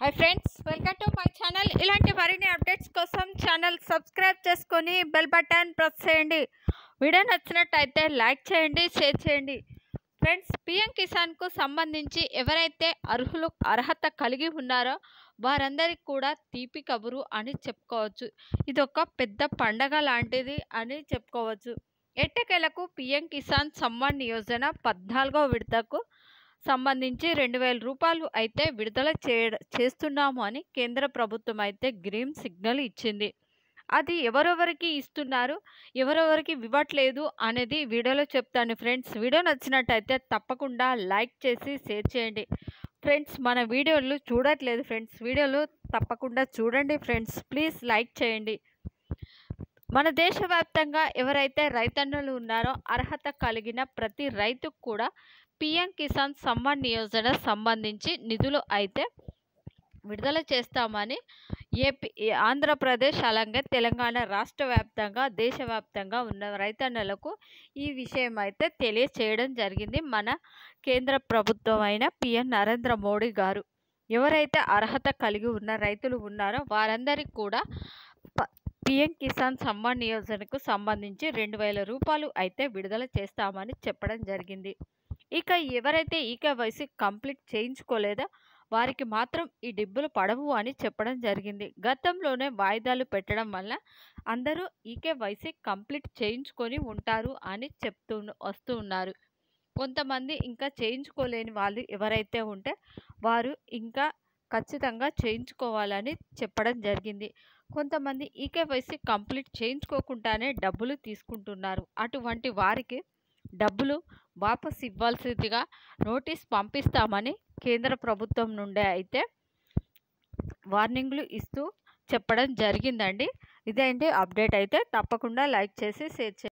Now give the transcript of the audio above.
hi friends welcome to my channel ఇలాంటి మరిన్ని updates కోసం ఛానల్ సబ్స్క్రైబ్ చేసుకొని బెల్ బటన్ ప్రెస్ చేయండి వీడియో నచ్చినట్టయితే లైక్ చేయండి షేర్ చేయండి ఫ్రెండ్స్ పిఎం కిసాన్కు సంబంధించి ఎవరైతే అర్హులు అర్హత కలిగి ఉన్నారో వారందరికీ కూడా తీపి కబురు అని చెప్పుకోవచ్చు ఇది ఒక పెద్ద పండగ లాంటిది అని చెప్పుకోవచ్చు ఎట్టకేలకు పిఎం కిసాన్ సమ్మాన్ యోజన పద్నాలుగో విడతకు సంబంధించి రెండు వేల రూపాయలు అయితే విడుదల చేయ చేస్తున్నాము అని కేంద్ర ప్రభుత్వం అయితే గ్రీన్ సిగ్నల్ ఇచ్చింది అది ఎవరెవరికి ఇస్తున్నారు ఎవరెవరికి ఇవ్వట్లేదు అనేది వీడియోలో చెప్తాను ఫ్రెండ్స్ వీడియో నచ్చినట్టయితే తప్పకుండా లైక్ చేసి షేర్ చేయండి ఫ్రెండ్స్ మన వీడియోలు చూడట్లేదు ఫ్రెండ్స్ వీడియోలు తప్పకుండా చూడండి ఫ్రెండ్స్ ప్లీజ్ లైక్ చేయండి మన దేశవ్యాప్తంగా ఎవరైతే రైతన్నులు ఉన్నారో అర్హత కలిగిన ప్రతి రైతుకు కూడా పిఎం కిసాన్ సమ్మాన్ నియోజన సంబంధించి నిధులు అయితే విడుదల చేస్తామని ఏపీ ఆంధ్రప్రదేశ్ అలాగే తెలంగాణ రాష్ట్ర వ్యాప్తంగా దేశవ్యాప్తంగా ఉన్న రైతన్నలకు ఈ విషయం అయితే తెలియచేయడం జరిగింది మన కేంద్ర ప్రభుత్వం అయిన పిఎన్ నరేంద్ర మోడీ గారు ఎవరైతే అర్హత కలిగి ఉన్న రైతులు ఉన్నారో వారందరికీ కూడా పిఎం కిసాన్ సమ్మాన్ నియోజనకు సంబంధించి రెండు వేల రూపాయలు అయితే విడుదల చేస్తామని చెప్పడం జరిగింది ఇక ఎవరైతే ఈకేవైసీ కంప్లీట్ చేయించుకోలేదో వారికి మాత్రం ఈ డబ్బులు పడవు అని చెప్పడం జరిగింది గతంలోనే వాయిదాలు పెట్టడం వల్ల అందరూ ఈకేవైసీ కంప్లీట్ చేయించుకొని ఉంటారు అని చెప్తూ వస్తూ ఉన్నారు కొంతమంది ఇంకా చేయించుకోలేని వాళ్ళు ఎవరైతే ఉంటే వారు ఇంకా ఖచ్చితంగా చేయించుకోవాలని చెప్పడం జరిగింది కొంతమంది ఈకేవైసీ కంప్లీట్ చేయించుకోకుండానే డబ్బులు తీసుకుంటున్నారు అటువంటి వారికి డబ్బులు వాపస్ ఇవ్వాల్సిందిగా నోటీస్ పంపిస్తామని కేంద్ర ప్రభుత్వం నుండే అయితే వార్నింగ్లు ఇస్తూ చెప్పడం జరిగిందండి ఇదేంటి అప్డేట్ అయితే తప్పకుండా లైక్ చేసి షేర్ చేయండి